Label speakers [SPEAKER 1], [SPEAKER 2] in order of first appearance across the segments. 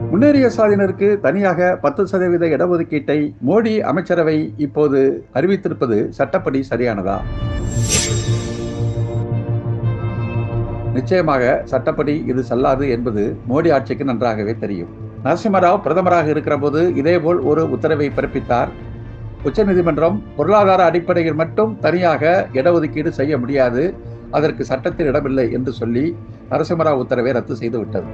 [SPEAKER 1] முன்னேறிய சாதியினருக்கு தனியாக பத்து சதவீத இடஒதுக்கீட்டை மோடி அமைச்சரவை இப்போது அறிவித்திருப்பது சட்டப்படி சரியானதா நிச்சயமாக சட்டப்படி இது செல்லாது என்பது மோடி ஆட்சிக்கு நன்றாகவே தெரியும் நரசிம்மராவ் பிரதமராக இருக்கிற போது இதேபோல் ஒரு உத்தரவை பிறப்பித்தார் உச்சநீதிமன்றம் பொருளாதார அடிப்படையில் மட்டும் தனியாக இடஒதுக்கீடு செய்ய முடியாது அதற்கு சட்டத்தில் இடமில்லை என்று சொல்லி நரசிம்மராவ் உத்தரவை ரத்து செய்துவிட்டது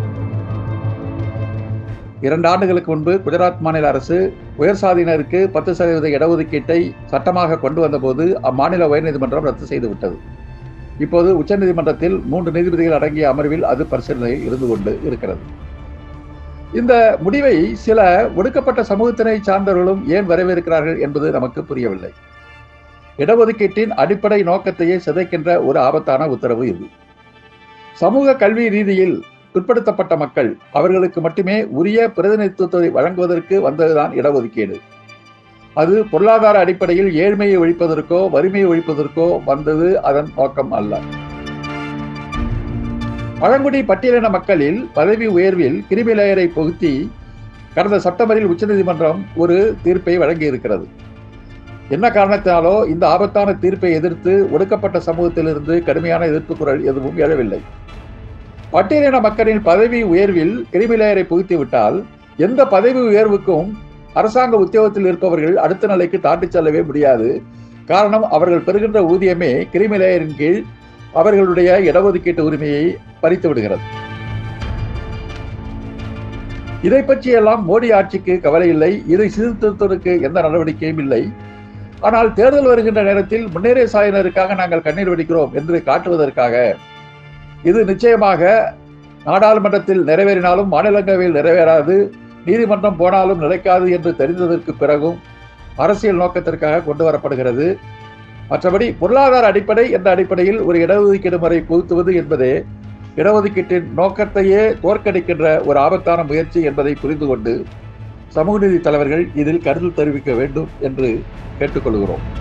[SPEAKER 1] இரண்டு ஆண்டுகளுக்கு முன்பு குஜராத் மாநில அரசு உயர் சாதியினருக்கு பத்து சதவீத இடஒதுக்கீட்டை சட்டமாக கொண்டு வந்தபோது அம்மாநில உயர்நீதிமன்றம் ரத்து செய்துவிட்டது இப்போது உச்சநீதிமன்றத்தில் மூன்று நீதிபதிகள் அடங்கிய அமர்வில் அது பரிசீலனையில் இருந்து கொண்டு இருக்கிறது இந்த முடிவை சில ஒடுக்கப்பட்ட சமூகத்தினை சார்ந்தவர்களும் ஏன் வரவேற்கிறார்கள் என்பது நமக்கு புரியவில்லை இடஒதுக்கீட்டின் அடிப்படை நோக்கத்தையே சிதைக்கின்ற ஒரு ஆபத்தான உத்தரவு இது சமூக கல்வி ரீதியில் பிற்படுத்தப்பட்ட மக்கள் அவர்களுக்கு மட்டுமே உரிய பிரதிநிதித்துவத்தை வழங்குவதற்கு வந்ததுதான் இடஒதுக்கீடு அது பொருளாதார அடிப்படையில் ஏழ்மையை ஒழிப்பதற்கோ வறுமையை ஒழிப்பதற்கோ வந்தது அதன் நோக்கம் அல்ல பழங்குடி பட்டியலின மக்களில் பதவி உயர்வில் கிரிமி லேயரை புகுத்தி கடந்த செப்டம்பரில் உச்சநீதிமன்றம் ஒரு தீர்ப்பை வழங்கியிருக்கிறது என்ன காரணத்தினாலோ இந்த ஆபத்தான தீர்ப்பை எதிர்த்து ஒடுக்கப்பட்ட சமூகத்திலிருந்து கடுமையான எதிர்ப்பு குரல் எதுவும் எழவில்லை பட்டியலின மக்களின் பதவி உயர்வில் கிரிமி லேயரை புகுத்திவிட்டால் எந்த பதவி உயர்வுக்கும் அரசாங்க உத்தியோகத்தில் இருப்பவர்கள் அடுத்த நிலைக்கு தாண்டிச் செல்லவே முடியாது காரணம் அவர்கள் பெறுகின்ற ஊதியமே கிரிமி லேயரின் கீழ் அவர்களுடைய இடஒதுக்கீட்டு உரிமையை பறித்து விடுகிறது இதை பற்றியெல்லாம் மோடி ஆட்சிக்கு கவலை இல்லை இதை சீர்திருத்தத்திற்கு எந்த நடவடிக்கையும் இல்லை ஆனால் தேர்தல் வருகின்ற நேரத்தில் முன்னேறிய சாயினருக்காக நாங்கள் கண்ணீர் வெடிக்கிறோம் என்று காட்டுவதற்காக இது நிச்சயமாக நாடாளுமன்றத்தில் நிறைவேறினாலும் மாநிலங்களவையில் நிறைவேறாது நீதிமன்றம் போனாலும் நிலைக்காது என்று தெரிந்ததற்கு பிறகும் அரசியல் நோக்கத்திற்காக கொண்டு வரப்படுகிறது மற்றபடி பொருளாதார அடிப்படை என்ற அடிப்படையில் ஒரு இடஒதுக்கீடு முறை புகுத்துவது என்பதே இடஒதுக்கீட்டின் நோக்கத்தையே தோற்கடிக்கின்ற ஒரு ஆபத்தான முயற்சி என்பதை புரிந்து கொண்டு சமூக நீதி தலைவர்கள் இதில் கருத்து தெரிவிக்க வேண்டும் என்று கேட்டுக்கொள்கிறோம்